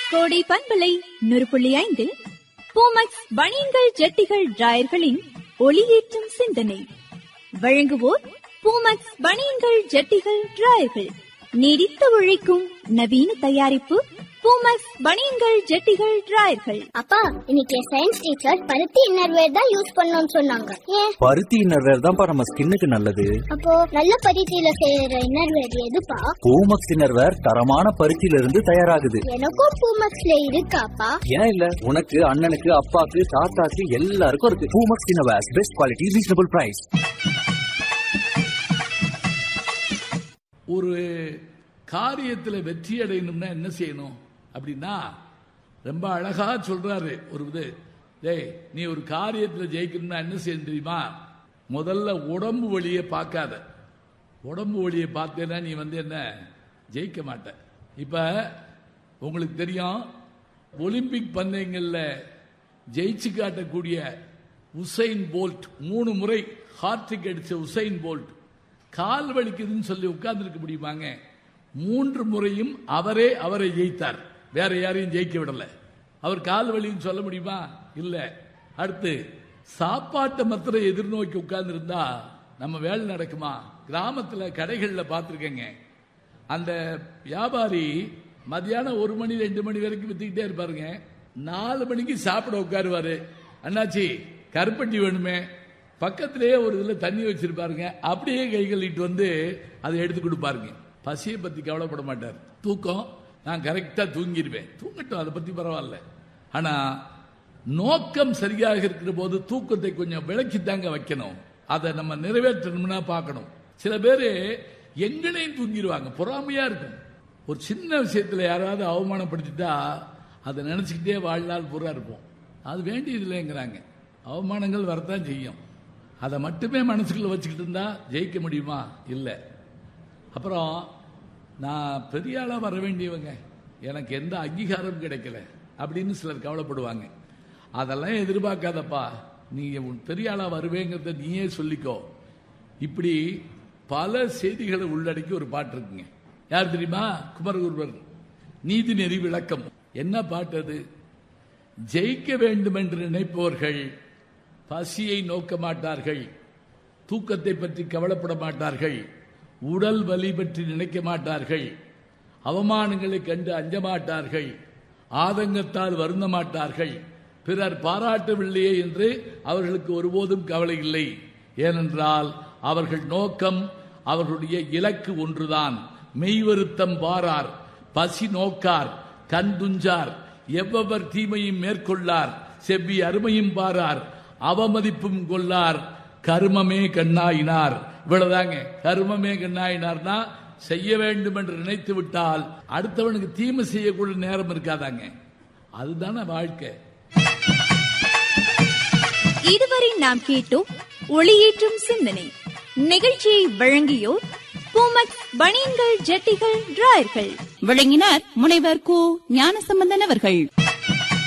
கோடை பண்பலை நூறு புள்ளி ஐந்தில் பூமக்ஸ் பனியன்கள் ஜட்டிகள் டிராயர்களின் ஒளியேற்றும் சிந்தனை வழங்குவோர் பூமக்ஸ் பனியன்கள் ஜட்டிகள் டிராயர்கள் நீடித்து உழைக்கும் நவீன தயாரிப்பு பூமக்ஸ் பனியன்கள் ஜட்டிகள் டிராயர்கள் அப்பா இன்னைக்கு சயின்ஸ் டீச்சர் பருத்தி இன்னர்வேர் தான் யூஸ் பண்ணணும்னு சொன்னாங்க ஏன் பருத்தி இன்னர்வேர் தான்ப்பா நம்ம ஸ்கின்னுக்கு நல்லது அப்போ நல்ல பருத்தியில செய்யற இன்னர்வேர் எதுப்பா பூமக்ஸ் இன்னர்வேர் தரமான பருத்தியில இருந்து தயாராகுது எனக்கும் பூமக்ஸ்ல இருக்காப்பா ஏன் இல்ல உனக்கு அண்ணனுக்கு அப்பாக்கு தாத்தாக்கு எல்லாருக்கும் இருக்கு Poomex innerwear best quality reasonable price ஒரு காரியத்தில் வெற்றி அடையணும்னா என்ன செய்யணும் அப்படின்னா ரொம்ப அழகா சொல்றாரு ஒரு இது டேய் நீ ஒரு காரியத்தில் ஜெயிக்கணும்னா என்ன செய்யணும் தெரியுமா முதல்ல உடம்பு வழியை பார்க்காத உடம்பு வழியை பார்த்தேன்னா நீ வந்து என்ன ஜெயிக்க மாட்ட இப்ப உங்களுக்கு தெரியும் ஒலிம்பிக் பந்தயங்களில் ஜெயிச்சு காட்டக்கூடிய உசைன் போல்ட் மூணு முறை ஹார்ட்ரிக் அடிச்ச உசைன் போல்ட் கால் வலிக்குதுன்னு சொல்லி உட்கார்ந்துருக்க முடியுமாங்க மூன்று முறையும் அவரே அவரை ஜெயித்தார் வேற யாரையும் ஜெயிக்க விடல அவர் கால் வலின்னு சொல்ல முடியுமா இல்ல அடுத்து சாப்பாட்டை மாத்திரம் எதிர்நோக்கி உட்கார்ந்துருந்தா நம்ம வேலை நடக்குமா கிராமத்துல கடைகள்ல பார்த்துருக்கேங்க அந்த வியாபாரி மதியானம் ஒரு மணி ரெண்டு மணி வரைக்கும் வித்துக்கிட்டே இருப்பாருங்க நாலு மணிக்கு சாப்பிட உட்காருவாரு அண்ணாச்சி கருப்பட்டி வேணுமே பக்கத்திலேயே ஒரு இதுல தண்ணி வச்சிருப்பாருங்க அப்படியே கை கழுவிட்டு வந்து அதை எடுத்து கொடுப்பாருங்க பசியை பத்தி கவலைப்பட மாட்டார் தூக்கம் நான் கரெக்டா தூங்கிடுவேன் தூங்கட்டும் அதை பத்தி பரவாயில்ல ஆனா நோக்கம் சரியாக இருக்கிற போது தூக்கத்தை கொஞ்சம் விளக்கி தாங்க வைக்கணும் அதை நம்ம நிறைவேற்றணும்னா பார்க்கணும் சில பேர் எங்களையும் தூங்கிடுவாங்க பொறாமையா இருக்கும் ஒரு சின்ன விஷயத்துல யாராவது அவமானப்படுத்திட்டா அதை நினைச்சுக்கிட்டே வாழ்நாள் பூரா இருப்போம் அது வேண்டியது இல்லைங்கிறாங்க அவமானங்கள் வரத்தான் செய்யும் அதை மட்டுமே மனசுக்குள்ள வச்சுக்கிட்டு இருந்தா ஜெயிக்க முடியுமா இல்லை அப்புறம் நான் பெரிய ஆளா வர வேண்டியவங்க எனக்கு எந்த அங்கீகாரம் கிடைக்கல அப்படின்னு சிலர் கவலைப்படுவாங்க அதெல்லாம் எதிர்பார்க்காதப்பா நீ உன் பெரிய ஆளா வருவேங்கிறத நீயே சொல்லிக்கோ இப்படி பல செய்திகளை உள்ளடக்கி ஒரு பாட்டு இருக்குங்க யார் தெரியுமா குமரகுருவர் நீதி நெறி விளக்கம் என்ன பாட்டு அது ஜெயிக்க வேண்டும் என்று நினைப்பவர்கள் பசியை நோக்க மாட்டார்கள் தூக்கத்தை பற்றி கவலைப்பட மாட்டார்கள் உடல் வலி பற்றி நினைக்க மாட்டார்கள் அவமானங்களை கண்டு அஞ்ச மாட்டார்கள் ஆதங்கத்தால் வருந்த மாட்டார்கள் பிறர் பாராட்டவில்லையே என்று அவர்களுக்கு ஒருபோதும் கவலை இல்லை ஏனென்றால் அவர்கள் நோக்கம் அவர்களுடைய இலக்கு ஒன்றுதான் மெய்வருத்தம் வாரார் பசி நோக்கார் கண் துஞ்சார் எவ்வவர் தீமையும் மேற்கொள்ளார் செவ்வி அருமையும் பாரார் அவமதிப்பும் கொள்ளார் கர்மமே கண்ணாயினார் இவ்வளவுதாங்க கர்மமே கண்ணாயினார்னா செய்ய வேண்டும் என்று நினைத்து விட்டால் அடுத்தவனுக்கு தீமை செய்யக்கூடிய நேரம் இருக்காதாங்க அதுதானே வாழ்க்கை இதுவரை நாம் கேட்டோம் ஒளியேற்றும் சிந்தனை நிகழ்ச்சியை வழங்கியோர் பூமக்ஸ் பனியன்கள் ஜட்டிகள் டிராயர்கள் வழங்கினார் முனைவர் கு ஞானசம்பந்தன் அவர்கள்